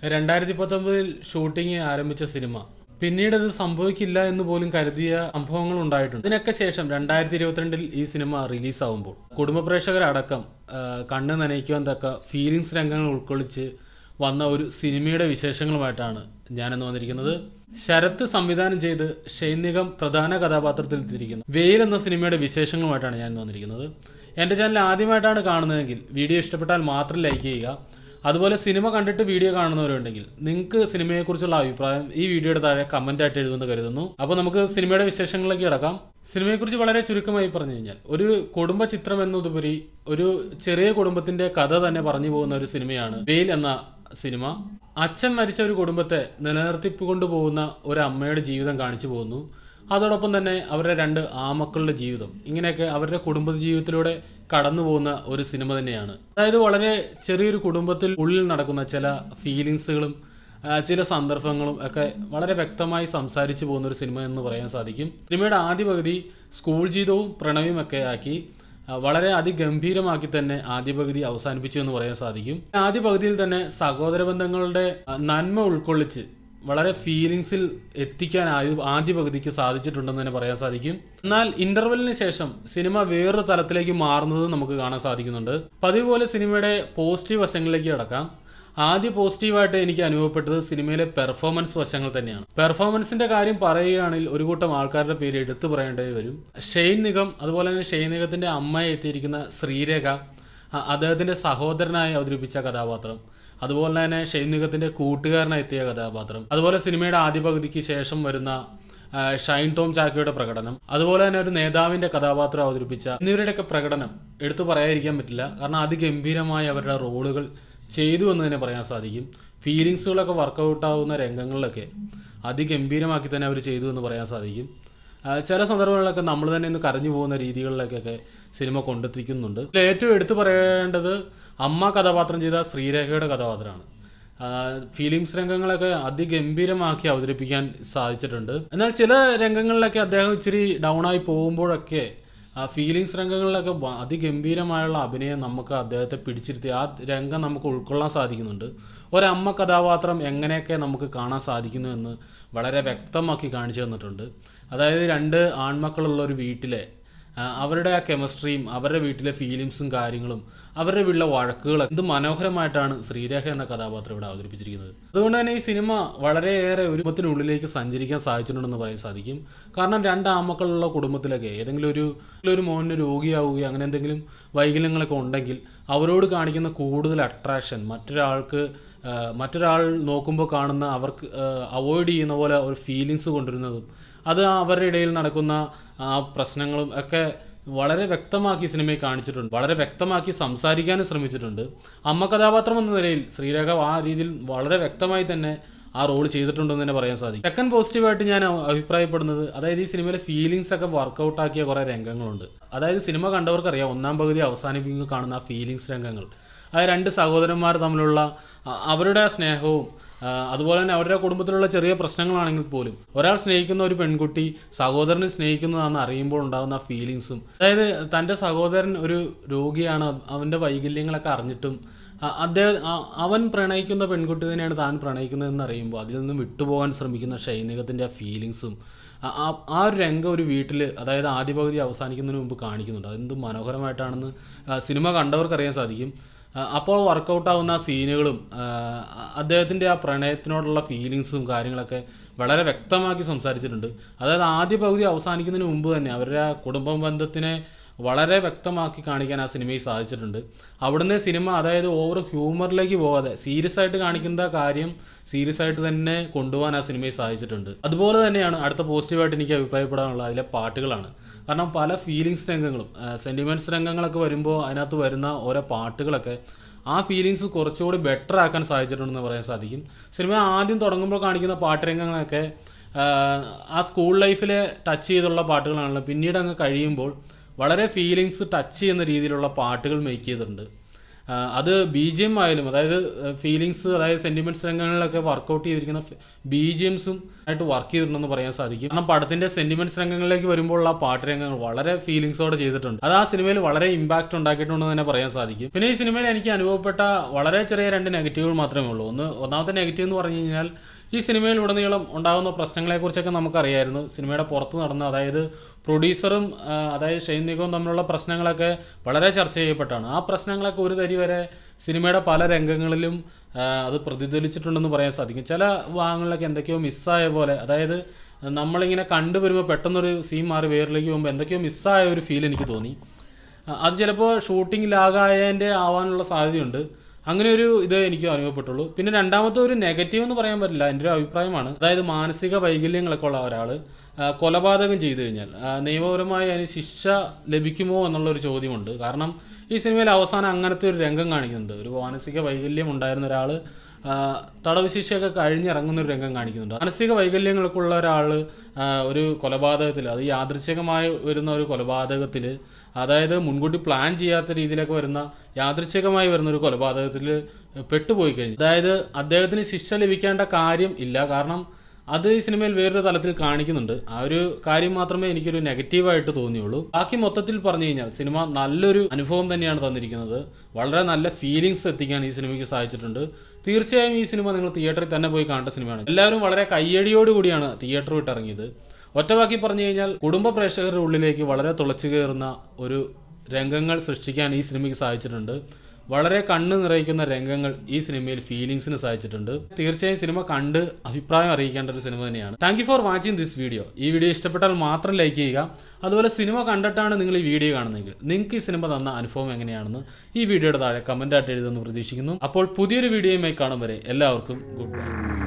രണ്ടായിരത്തി പത്തൊമ്പതിൽ ഷൂട്ടിംഗ് ആരംഭിച്ച സിനിമ പിന്നീട് അത് സംഭവിക്കില്ല എന്ന് പോലും കരുതിയ സംഭവങ്ങൾ ഉണ്ടായിട്ടുണ്ട് ഇതിനൊക്കെ ശേഷം രണ്ടായിരത്തി ഇരുപത്തിരണ്ടിൽ ഈ സിനിമ റിലീസാവുമ്പോൾ കുടുംബ പ്രേക്ഷകരടക്കം ആ, കണ്ണ് നനയിക്കുവാൻ തക്ക ഫീലിങ്സ് രംഗങ്ങൾ ഉൾക്കൊള്ളിച്ച് വന്ന ഒരു സിനിമയുടെ വിശേഷങ്ങളുമായിട്ടാണ് ഞാനിന്ന് വന്നിരിക്കുന്നത് ശരത്ത് സംവിധാനം ചെയ്ത് ഷൈനികം പ്രധാന കഥാപാത്രത്തിൽ എത്തിയിരിക്കുന്നു വെയിൽ എന്ന സിനിമയുടെ വിശേഷങ്ങളുമായിട്ടാണ് ഞാൻ ഇന്ന് വന്നിരിക്കുന്നത് എൻ്റെ ചാനൽ ആദ്യമായിട്ടാണ് കാണുന്നതെങ്കിൽ വീഡിയോ ഇഷ്ടപ്പെട്ടാൽ മാത്രം ലൈക്ക് ചെയ്യുക അതുപോലെ സിനിമ കണ്ടിട്ട് വീഡിയോ കാണുന്നവരുണ്ടെങ്കിൽ നിങ്ങൾക്ക് സിനിമയെക്കുറിച്ചുള്ള അഭിപ്രായം ഈ വീഡിയോയുടെ താഴെ കമന്റ് ആയിട്ട് എഴുതുമെന്ന് കരുതുന്നു അപ്പോൾ നമുക്ക് സിനിമയുടെ വിശേഷങ്ങളിലേക്ക് കിടക്കാം സിനിമയെക്കുറിച്ച് വളരെ ചുരുക്കമായി പറഞ്ഞു കഴിഞ്ഞാൽ ഒരു കുടുംബ ചിത്രം എന്നതുപരി ഒരു ചെറിയ കുടുംബത്തിന്റെ കഥ തന്നെ പറഞ്ഞു പോകുന്ന ഒരു സിനിമയാണ് വെയിൽ എന്ന സിനിമ അച്ഛൻ മരിച്ച ഒരു കുടുംബത്തെ നിലനിർത്തിക്കൊണ്ടു പോകുന്ന ഒരു അമ്മയുടെ ജീവിതം കാണിച്ചു പോകുന്നു അതോടൊപ്പം തന്നെ അവരുടെ രണ്ട് ആമക്കളുടെ ജീവിതം ഇങ്ങനെയൊക്കെ അവരുടെ കുടുംബ ജീവിതത്തിലൂടെ കടന്നു പോകുന്ന ഒരു സിനിമ തന്നെയാണ് അതായത് വളരെ ചെറിയൊരു കുടുംബത്തിൽ ഉള്ളിൽ നടക്കുന്ന ചില ഫീലിങ്സുകളും ആ, ചില സന്ദർഭങ്ങളും ഒക്കെ വളരെ വ്യക്തമായി സംസാരിച്ചു പോകുന്ന ഒരു സിനിമ എന്ന് പറയാൻ സാധിക്കും സിനിമയുടെ ആദ്യ പകുതി സ്കൂൾ ജീവിതവും പ്രണയവും ഒക്കെ ആക്കി ആ, വളരെ അതിഗംഭീരമാക്കി തന്നെ ആദ്യ പകുതി അവസാനിപ്പിച്ചു എന്ന് പറയാൻ സാധിക്കും ആദ്യ പകുതിയിൽ തന്നെ സഹോദര ബന്ധങ്ങളുടെ ആ, നന്മ ഉൾക്കൊള്ളിച്ച് വളരെ ഫീലിങ്സിൽ എത്തിക്കാൻ ആദ്യ ആദ്യ പകുതിക്ക് സാധിച്ചിട്ടുണ്ടെന്ന് തന്നെ പറയാൻ സാധിക്കും എന്നാൽ ഇന്റർവെല്ലിന് ശേഷം സിനിമ വേറൊരു തലത്തിലേക്ക് മാറുന്നത് നമുക്ക് കാണാൻ സാധിക്കുന്നുണ്ട് പതിവ് പോലെ സിനിമയുടെ പോസിറ്റീവ് വശങ്ങളിലേക്ക് കിടക്കാം ആദ്യ പോസിറ്റീവായിട്ട് എനിക്ക് അനുഭവപ്പെട്ടത് സിനിമയിലെ പെർഫോമൻസ് വശങ്ങൾ തന്നെയാണ് പെർഫോമൻസിന്റെ കാര്യം പറയുകയാണെങ്കിൽ ഒരു കൂട്ടം ആൾക്കാരുടെ പേര് എടുത്തു പറയേണ്ടി വരും ഷെയ്ൻ നിഗം അതുപോലെ തന്നെ ഷെയ്ൻ നിഗത്തിന്റെ അമ്മയെ എത്തിയിരിക്കുന്ന ശ്രീരേഖ അ- അദ്ദേഹത്തിന്റെ സഹോദരനായി അവതരിപ്പിച്ച കഥാപാത്രം അതുപോലെ തന്നെ ഷെയ്ൻ നിഗത്തിന്റെ കൂട്ടുകാരനായി എത്തിയ കഥാപാത്രം അതുപോലെ സിനിമയുടെ ആദ്യ പകുതിക്ക് ശേഷം വരുന്ന ആ, ഷൈൻ ടോം ചാക്കോയുടെ പ്രകടനം അതുപോലെ തന്നെ ഒരു നേതാവിന്റെ കഥാപാത്രം അവതരിപ്പിച്ച എന്നിവരുടെയൊക്കെ പ്രകടനം എടുത്തു പറയാതിരിക്കാൻ പറ്റില്ല കാരണം അതിഗംഭീരമായി അവരുടെ റോളുകൾ ചെയ്തു എന്ന് തന്നെ പറയാൻ സാധിക്കും ഫീലിങ്സുകളൊക്കെ വർക്കൗട്ട് ആവുന്ന രംഗങ്ങളിലൊക്കെ അതിഗംഭീരമാക്കി തന്നെ അവർ ചെയ്തു എന്ന് പറയാൻ സാധിക്കും ആ, ചില സന്ദർഭങ്ങളിലൊക്കെ നമ്മൾ തന്നെ ഇന്ന് കരഞ്ഞു പോകുന്ന രീതികളിലേക്കൊക്കെ സിനിമ കൊണ്ടെത്തിക്കുന്നുണ്ട് ഇതിൽ ഏറ്റവും എടുത്തു പറയേണ്ടത് അമ്മ കഥാപാത്രം ചെയ്ത ശ്രീരേഖയുടെ കഥാപാത്രമാണ് ഫീലിങ്സ് രംഗങ്ങളൊക്കെ അതിഗംഭീരമാക്കി അവതരിപ്പിക്കാൻ സാധിച്ചിട്ടുണ്ട് എന്നാൽ ചില രംഗങ്ങളിലൊക്കെ അദ്ദേഹം ഇച്ചിരി ഡൗൺ ആയി പോകുമ്പോഴൊക്കെ ആ ഫീലിങ്സ് രംഗങ്ങളിലൊക്കെ വ- അതിഗംഭീരമായുള്ള അഭിനയം നമുക്ക് അദ്ദേഹത്തെ പിടിച്ചിരുത്തി ആ രംഗം നമുക്ക് ഉൾക്കൊള്ളാൻ സാധിക്കുന്നുണ്ട് ഒരമ്മ കഥാപാത്രം എങ്ങനെയൊക്കെ നമുക്ക് കാണാൻ സാധിക്കുന്നു എന്ന് വളരെ വ്യക്തമാക്കി കാണിച്ചു തന്നിട്ടുണ്ട് അതായത് രണ്ട് ആൺമക്കളുള്ള ഒരു വീട്ടിലെ ആ, അവരുടെ ആ കെമിസ്ട്രിയും അവരുടെ വീട്ടിലെ ഫീലിങ്സും കാര്യങ്ങളും അവരുടെ വീട്ടിലെ വഴക്കുകളും എന്ത് മനോഹരമായിട്ടാണ് ശ്രീരേഖ എന്ന കഥാപാത്രം ഇവിടെ അവതരിപ്പിച്ചിരിക്കുന്നത് അതുകൊണ്ട് തന്നെ ഈ സിനിമ വളരെയേറെ ഒരു കുടുംബത്തിനുള്ളിലേക്ക് സഞ്ചരിക്കാൻ സാധിച്ചിട്ടുണ്ടെന്ന് പറയാൻ സാധിക്കും കാരണം രണ്ട് ആമക്കളുള്ള കുടുംബത്തിലൊക്കെ ഏതെങ്കിലും ഒരു ഒരു മോനിന് രോഗിയാവുകയോ അങ്ങനെ എന്തെങ്കിലും വൈകല്യങ്ങളൊക്കെ ഉണ്ടെങ്കിൽ അവരോട് കാണിക്കുന്ന കൂടുതൽ അട്രാക്ഷൻ മറ്റൊരാൾക്ക് ആ, മറ്റൊരാൾ നോക്കുമ്പോൾ കാണുന്ന അവർക്ക് അവോയ്ഡ് ചെയ്യുന്ന പോലെ ഒരു ഫീലിങ്സ് കൊണ്ടുവരുന്നതും അത് അവരുടെ ഇടയിൽ നടക്കുന്ന ആ പ്രശ്നങ്ങളും ഒക്കെ വളരെ വ്യക്തമാക്കി സിനിമയിൽ കാണിച്ചിട്ടുണ്ട് വളരെ വ്യക്തമാക്കി സംസാരിക്കാനും ശ്രമിച്ചിട്ടുണ്ട് അമ്മ കഥാപാത്രം എന്ന നിലയിൽ ശ്രീരേഖ ആ രീതിയിൽ വളരെ വ്യക്തമായി തന്നെ ആ റോൾ ചെയ്തിട്ടുണ്ടെന്ന് തന്നെ പറയാൻ സാധിക്കും സെക്കൻഡ് പോസിറ്റീവായിട്ട് ഞാൻ അ- അഭിപ്രായപ്പെടുന്നത് അതായത് ഈ സിനിമയിലെ ഫീലിങ്സ് ഒക്കെ വർക്കൗട്ട് ആക്കിയ കുറേ രംഗങ്ങളുണ്ട് അതായത് സിനിമ കണ്ടവർക്കറിയാം ഒന്നാം പകുതി അവസാനിപ്പിക്കുമ്പോൾ കാണുന്ന ആ ഫീലിങ്സ് രംഗങ്ങൾ ആ രണ്ട് സഹോദരന്മാർ തമ്മിലുള്ള അ- അവരുടെ ആ സ്നേഹവും ആ, അതുപോലെ തന്നെ അവരുടെ കുടുംബത്തിലുള്ള ചെറിയ പ്രശ്നങ്ങളാണെങ്കിൽ പോലും ഒരാൾ സ്നേഹിക്കുന്ന ഒരു പെൺകുട്ടി സഹോദരനെ സ്നേഹിക്കുന്നതാണെന്ന് അറിയുമ്പോൾ ഉണ്ടാകുന്ന ആ ഫീലിങ്സും അതായത് തൻ്റെ സഹോദരൻ ഒരു രോഗിയാണ് അവൻ്റെ വൈകല്യങ്ങളൊക്കെ അറിഞ്ഞിട്ടും അ- അദ്ദേഹം അ- അവൻ പ്രണയിക്കുന്ന പെൺകുട്ടി തന്നെയാണ് താൻ പ്രണയിക്കുന്നതെന്ന് അറിയുമ്പോൾ അതിൽ നിന്നും വിട്ടുപോകാൻ ശ്രമിക്കുന്ന ഷൈനികത്തിൻ്റെ ആ ഫീലിങ്സും ആ- ആ- ആ ഒരു രംഗം ഒരു വീട്ടിൽ അതായത് ആദ്യ പകുതി അവസാനിക്കുന്നതിന് മുമ്പ് കാണിക്കുന്നുണ്ട് അതെന്ത് മനോഹരമായിട്ടാണെന്ന് ആ, സിനിമ കണ്ടവർക്ക് അറിയാൻ സാധിക്കും ആ, അപ്പോൾ വർക്കൗട്ട് ആവുന്ന ആ സീനുകളും ആ, അദ്ദേഹത്തിൻ്റെ ആ പ്രണയത്തിനോടുള്ള ഫീലിങ്സും കാര്യങ്ങളൊക്കെ വളരെ വ്യക്തമാക്കി സംസാരിച്ചിട്ടുണ്ട് അതായത് ആദ്യ പകുതി അവസാനിക്കുന്നതിന് മുമ്പ് തന്നെ അവരുടെ ആ കുടുംബ ബന്ധത്തിനെ വളരെ വ്യക്തമാക്കി കാണിക്കാൻ ആ സിനിമയിൽ സാധിച്ചിട്ടുണ്ട് അവിടുന്ന് സിനിമ അതായത് ഓവർ ഹ്യൂമറിലേക്ക് പോകാതെ സീരിയസ് ആയിട്ട് കാണിക്കുന്ന കാര്യം സീരിയസ് ആയിട്ട് തന്നെ കൊണ്ടുപോകാൻ ആ സിനിമയിൽ സാധിച്ചിട്ടുണ്ട് അതുപോലെ തന്നെയാണ് അടുത്ത പോസിറ്റീവായിട്ട് എനിക്ക് അഭിപ്രായപ്പെടാനുള്ള അതിലെ പാട്ടുകളാണ് കാരണം പല ഫീലിങ്സ് രംഗങ്ങളും സെൻറ്റിമെൻറ്റ്സ് രംഗങ്ങളൊക്കെ വരുമ്പോൾ അതിനകത്ത് വരുന്ന ഓരോ പാട്ടുകളൊക്കെ ആ ഫീലിങ്സ് കുറച്ചുകൂടി ബെറ്റർ ആക്കാൻ സാധിച്ചിട്ടുണ്ടെന്ന് പറയാൻ സാധിക്കും സിനിമ ആദ്യം തുടങ്ങുമ്പോൾ കാണിക്കുന്ന പാട്ട് രംഗങ്ങളൊക്കെ ആ, ആ സ്കൂൾ ലൈഫിലെ ടച്ച് ചെയ്തുള്ള പാട്ടുകളാണല്ലോ പിന്നീട് അങ്ങ് കഴിയുമ്പോൾ വളരെ ഫീലിങ്സ് ടച്ച് ചെയ്യുന്ന രീതിയിലുള്ള പാട്ടുകൾ മേക്ക് ചെയ്തിട്ടുണ്ട് ആ, അത് ബി ജി എം ആയാലും അതായത് ഫീലിങ്സ് അതായത് സെന്റിമെന്റ്സ് രംഗങ്ങളിലൊക്കെ വർക്കൗട്ട് ചെയ്തിരിക്കുന്ന ബി ജി എംസും ആയിട്ട് വർക്ക് ചെയ്തിട്ടുണ്ടെന്ന് പറയാൻ സാധിക്കും കാരണം പടത്തിന്റെ സെന്റിമെന്റ്സ് രംഗങ്ങളിലേക്ക് വരുമ്പോൾ ആ പാട്ട് രംഗങ്ങൾ വളരെ ഫീലിങ്സോടെ ചെയ്തിട്ടുണ്ട് അത് ആ സിനിമയിൽ വളരെ ഇമ്പാക്ട് ഉണ്ടാക്കിയിട്ടുണ്ടെന്ന് തന്നെ പറയാൻ സാധിക്കും പിന്നെ ഈ സിനിമയിൽ എനിക്ക് അനുഭവപ്പെട്ട വളരെ ചെറിയ രണ്ട് നെഗറ്റീവുകൾ മാത്രമേ ഉള്ളൂ ഒന്ന് ഒന്നാമത്തെ നെഗറ്റീവ് എന്ന് പറഞ്ഞു കഴിഞ്ഞാൽ ഈ സിനിമയിൽ ഉടനീളം ഉണ്ടാകുന്ന പ്രശ്നങ്ങളെക്കുറിച്ചൊക്കെ നമുക്കറിയായിരുന്നു സിനിമയുടെ പുറത്ത് നടന്ന അതായത് പ്രൊഡ്യൂസറും ആ, അതായത് ഷെയ്ൻ നിഗവും തമ്മിലുള്ള പ്രശ്നങ്ങളൊക്കെ വളരെ ചർച്ച ചെയ്യപ്പെട്ടാണ് ആ പ്രശ്നങ്ങളൊക്കെ ഒരു തരി വരെ സിനിമയുടെ പല രംഗങ്ങളിലും ആ, അത് പ്രതിഫലിച്ചിട്ടുണ്ടെന്ന് പറയാൻ സാധിക്കും ചില ഭാഗങ്ങളിലൊക്കെ എന്തൊക്കെയോ മിസ്സായ പോലെ അതായത് നമ്മളിങ്ങനെ കണ്ടുവരുമ്പോൾ പെട്ടെന്നൊരു സീൻ മാറി വേറിലേക്ക് പോകുമ്പോൾ എന്തൊക്കെയോ മിസ്സായ ഒരു ഫീൽ എനിക്ക് തോന്നി ആ, അത് ചിലപ്പോൾ ഷൂട്ടിംഗ് ലാഗായതിൻ്റെ ആവാനുള്ള സാധ്യതയുണ്ട് അങ്ങനെ ഒരു ഇത് എനിക്ക് അനുഭവപ്പെട്ടുള്ളൂ പിന്നെ രണ്ടാമത്തെ ഒരു നെഗറ്റീവ് എന്ന് പറയാൻ പറ്റില്ല എൻ്റെ ഒരു അഭിപ്രായമാണ് അതായത് മാനസിക വൈകല്യങ്ങളൊക്കെ ഉള്ള ഒരാൾ കൊലപാതകം ചെയ്തു കഴിഞ്ഞാൽ ആ, നിയമപരമായി അതിന് ശിക്ഷ ലഭിക്കുമോ എന്നുള്ളൊരു ചോദ്യമുണ്ട് കാരണം ഈ സിനിമയിൽ അവസാനം അങ്ങനത്തെ ഒരു രംഗം കാണിക്കുന്നുണ്ട് ഒരു മാനസിക വൈകല്യം ഉണ്ടായിരുന്ന ഒരാൾ തടവ് ശിക്ഷയൊക്കെ കഴിഞ്ഞിറങ്ങുന്ന ഒരു രംഗം കാണിക്കുന്നുണ്ട് മാനസിക വൈകല്യങ്ങളൊക്കെ ഉള്ള ഒരാൾ ഒരു കൊലപാതകത്തിൽ അത് യാദൃച്ഛികമായി വരുന്ന ഒരു കൊലപാതകത്തിൽ അതായത് മുൻകൂട്ടി പ്ലാൻ ചെയ്യാത്ത രീതിയിലൊക്കെ വരുന്ന യാദൃച്ഛികമായി വരുന്ന ഒരു കൊലപാതകത്തിൽ പെട്ടുപോയി കഴിഞ്ഞു അതായത് അദ്ദേഹത്തിന് ശിക്ഷ ലഭിക്കേണ്ട കാര്യം ഇല്ല കാരണം അത് ഈ സിനിമയിൽ വേറൊരു തലത്തിൽ കാണിക്കുന്നുണ്ട് ആ ഒരു കാര്യം മാത്രമേ എനിക്കൊരു നെഗറ്റീവായിട്ട് തോന്നിയുള്ളൂ ബാക്കി മൊത്തത്തിൽ പറഞ്ഞു കഴിഞ്ഞാൽ സിനിമ നല്ലൊരു അനുഭവം തന്നെയാണ് തന്നിരിക്കുന്നത് വളരെ നല്ല ഫീലിങ്സ് എത്തിക്കാൻ ഈ സിനിമയ്ക്ക് സാധിച്ചിട്ടുണ്ട് തീർച്ചയായും ഈ സിനിമ നിങ്ങൾ തിയേറ്ററിൽ തന്നെ പോയി കാണേണ്ട സിനിമയാണ് എല്ലാവരും വളരെ കയ്യടിയോടുകൂടിയാണ് തിയേറ്റർ വിട്ടിറങ്ങിയത് ഒറ്റവാക്കി പറഞ്ഞു കഴിഞ്ഞാൽ കുടുംബ പ്രേക്ഷകരുടെ ഉള്ളിലേക്ക് വളരെ തുളച്ചു കയറുന്ന ഒരു രംഗങ്ങൾ സൃഷ്ടിക്കാൻ ഈ സിനിമയ്ക്ക് സാധിച്ചിട്ടുണ്ട് വളരെ കണ്ണ് നിറയിക്കുന്ന രംഗങ്ങൾ ഈ സിനിമയിൽ ഫീലിങ്സിന് സാധിച്ചിട്ടുണ്ട് തീർച്ചയായും സിനിമ കണ്ട് അഭിപ്രായം അറിയിക്കേണ്ട ഒരു സിനിമ തന്നെയാണ് thank you for watching this video ഈ വീഡിയോ ഇഷ്ടപ്പെട്ടാൽ മാത്രം ലൈക്ക് ചെയ്യുക അതുപോലെ സിനിമ കണ്ടിട്ടാണ് നിങ്ങൾ ഈ വീഡിയോ കാണുന്നതെങ്കിൽ നിങ്ങൾക്ക് ഈ സിനിമ തന്ന അനുഭവം എങ്ങനെയാണെന്ന് ഈ വീഡിയോയുടെ താഴെ കമൻ്റായിട്ട് എഴുതുമെന്ന് പ്രതീക്ഷിക്കുന്നു അപ്പോൾ പുതിയൊരു വീഡിയോയുമായി കാണും വരെ എല്ലാവർക്കും ഗുഡ് ബൈ